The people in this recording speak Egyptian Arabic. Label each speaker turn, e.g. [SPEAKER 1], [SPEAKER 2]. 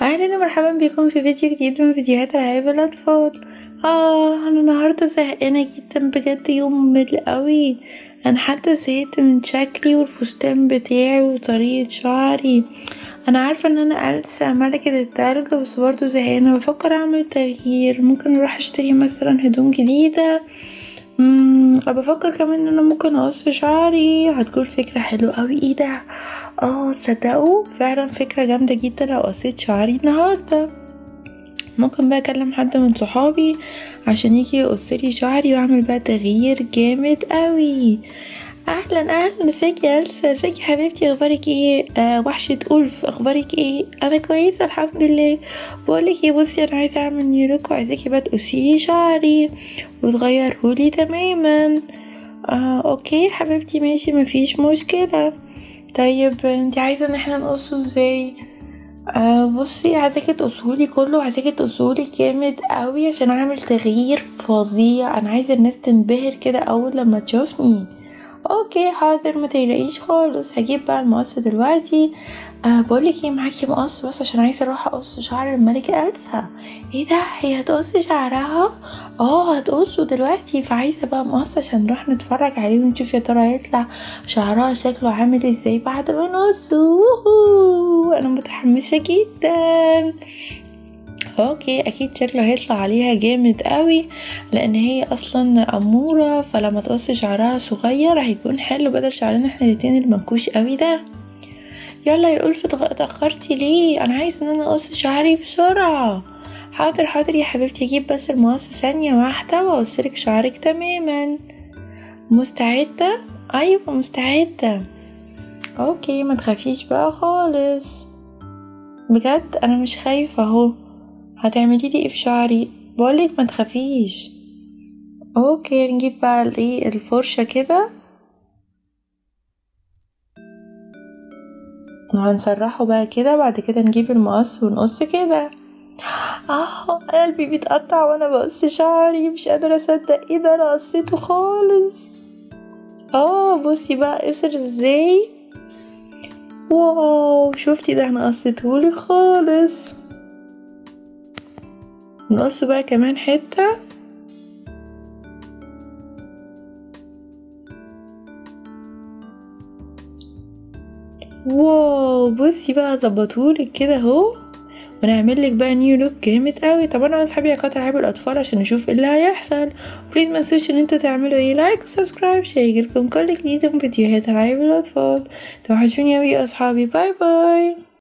[SPEAKER 1] اهلا ومرحبا بكم في فيديو جديد من فيديوهات العاب الاطفال اه انا النهارده زهقانه جدا بجد يوم ممل قوي انا حتى زهقت من شكلي والفستان بتاعي وطريقه شعري انا عارفه ان انا ألسا ملكه التلج بس برضه زهقانه بفكر اعمل تغيير ممكن اروح اشتري مثلا هدوم جديده مم بفكر كمان ان انا ممكن اقص شعري هتكون فكره حلوه قوي ايه ده اه صدقوا فعلا فكره جامده جدا لو قصيت شعري النهارده ممكن بقى اكلم حد من صحابي عشان يجي يقصلي شعري واعمل بقى تغيير جامد قوي اهلا اهلا ازيك يا السا ازيك يا حبيبتي اخبارك ايه آه وحشه الف اخبارك ايه انا كويسه الحمد لله بقولك ايه بصي انا عايزه اعمل نيولوك وعايزاكي بقى تقصيلي شعري وتغيرهولي تماما آه اوكي حبيبتي ماشي مفيش مشكله طيب انت عايزه ان احنا نقصه ازاي آه بصي عايزاكي تقصهولي كله وعايزاكي تقصهولي جامد قوي عشان اعمل تغيير فظيع انا عايزه الناس تنبهر كده اول لما تشوفني اوكي حاضر ما تقلقيش خالص هجيب بقى المقص دلوقتي أه بقولك ايه معاكي مقص بس عشان عايزه اروح اقص شعر الملكه السا ايه ده هي هتقص شعرها اه هتقصه دلوقتي فعايزه بقى مقص عشان نروح نتفرج عليه ونشوف يا ترى هيطلع شعرها شكله عامل ازاي بعد ما نقصه انا متحمسه جدا اوكي اكيد شكله هيطلع عليها جامد قوي لان هي اصلا اموره فلما تقص شعرها صغير هيكون حلو بدل شعرنا احنا الاتنين المنكوش قوي ده يلا يا ألف اتاخرتي ليه انا عايز ان انا اقص شعري بسرعه حاضر حاضر يا حبيبتي اجيب بس المقص ثانيه واحده واقصلك شعرك تماما مستعده ايوه مستعده اوكي ما تخافيش بقى خالص بجد انا مش خايفه اهو هتعملي لي ايه في شعري بقولك ما تخافيش اوكي نجيب بقى الايه الفرشه كده وهنسرحه بقى كده بعد كده نجيب المقص ونقص كده اه انا قلبي بيتقطع وانا بقص شعري مش قادره اصدق ايه ده انا قصيته خالص اه بصي بقى قصر ازاي واو شفتي ده انا قصيتهولك خالص نقص بقى كمان حتة واو بصي بقى ظبطهولك كده اهو ونعمل لك بقى نيو لوك جامد قوي طب انا واصحابي هقطع العاب الاطفال عشان نشوف ايه اللي هيحصل بليز ما تنسوش ان انتوا تعملوا ايه لايك وسبسكرايب عشان يجيلكم كل جديد من فيديوهات العاب الاطفال توحشوني اوي يا اصحابي باي باي